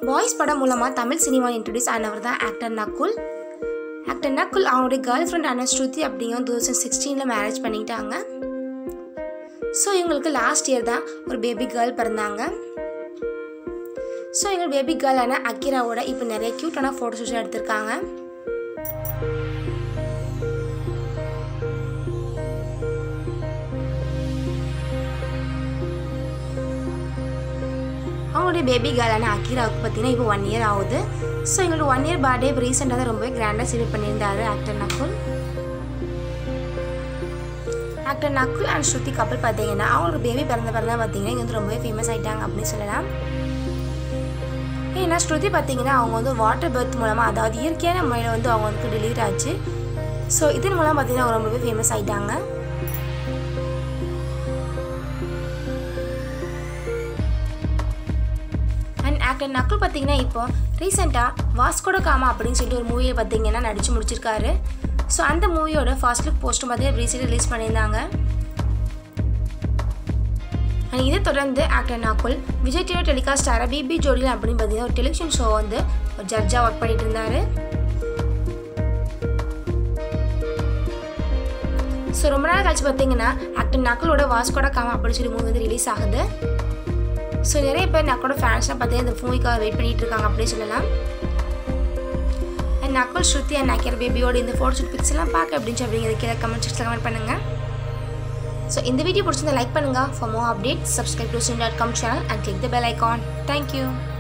boys படம் மூலமாக தமிழ் சினிமாவில் இன்ட்ரடியூஸ் ஆனவர் தான் ஆக்டர் நக்குல் ஆக்டர் நக்குல் அவனுடைய கேர்ள் ஃப்ரெண்ட் அண்ணன் ஸ்ருதி அப்படிங்கிற டூ தௌசண்ட் சிக்ஸ்டீனில் மேரேஜ் பண்ணிட்டாங்க ஸோ இவங்களுக்கு லாஸ்ட் இயர் தான் ஒரு பேபி கேர்ள் பிறந்தாங்க ஸோ எங்கள் பேபி கேர்ளான அக்கிராவோட இப்போ நிறைய க்யூட்டான ஃபோட்டோஷூட்ஸ் எடுத்திருக்காங்க அவங்களுடைய பேபி கேர்ளான அக்கிராவுக்கு பார்த்தீங்கன்னா இப்போ ஒன் இயர் ஆகுது ஸோ எங்களோட ஒன் இயர் பர்த்டே இப்போ ரீசெண்டாக தான் ரொம்பவே கிராண்டாக செலிப்ரேட் பண்ணியிருந்தாரு actor Nakul actor Nakul and Shruti couple பார்த்தீங்கன்னா அவங்களோட பேபி பிறந்த பிறந்தா பார்த்தீங்கன்னா இங்கே வந்து ரொம்பவே ஃபேமஸ் ஆகிட்டாங்க அப்படின்னு சொல்லலாம் ஏன்னா ஸ்ருதி பார்த்தீங்கன்னா அவங்க வந்து வாட்டர் பர்த் மூலமாக அதாவது இயற்கையான முறையில் வந்து அவங்க வந்து டெலிவரி ஆச்சு ஸோ இதன் மூலம் பார்த்தீங்கன்னா அவங்க ரொம்பவே ஃபேமஸ் ஆகிட்டாங்க அண்ட் ஆக்டர் நக்குல் பார்த்தீங்கன்னா இப்போ ரீசெண்டாக வாஸ்கோட காமா அப்படின்னு சொல்லிட்டு ஒரு மூவியை பார்த்தீங்கன்னா நடித்து முடிச்சிருக்காரு ஸோ அந்த மூவியோட ஃபர்ஸ்ட் லுக் போஸ்ட்டும் பார்த்தீங்கன்னா ரீசெண்டாக ரிலீஸ் பண்ணியிருந்தாங்க அண்ட் இதை தொடர்ந்து actor Nakul Vijay TV telecast ஆகிற பிபி ஜோடியில் அப்படின்னு பார்த்தீங்கன்னா ஒரு டெலிவிஷன் ஷோ வந்து ஒரு ஜட்ஜாக ஒர்க் பண்ணிட்டு இருந்தார் ஸோ ரொம்ப நாள் கழிச்சு பார்த்தீங்கன்னா ஆக்டர் நக்கலோட வாஸ்கோட காமா அப்படின்னு சொல்லி மூவி வந்து ரிலீஸ் ஆகுது ஸோ நிறைய பேர் நக்கோட ஃபேன்ஸ்லாம் பார்த்தீங்கன்னா இந்த மூவிக்காக வெயிட் பண்ணிட்டு இருக்காங்க அப்படின்னு சொல்லலாம் அண்ட் நக்கல் ஸ்ருதி அண்ட் நக்கர் பேபியோட இந்த ஃபோட்டோ ஷூட் பிக்ஸ் எல்லாம் பார்க்க அப்படின்னு அப்படிங்கிறது கீழே கமெண்ட் செக்ஷனில் கமெண்ட் பண்ணுங்கள் ஸோ இந்த வீடியோ பிடிச்சிருந்தா லைக் பண்ணுங்கள் for more update subscribe to Sin dot com channel and click the bell icon thank you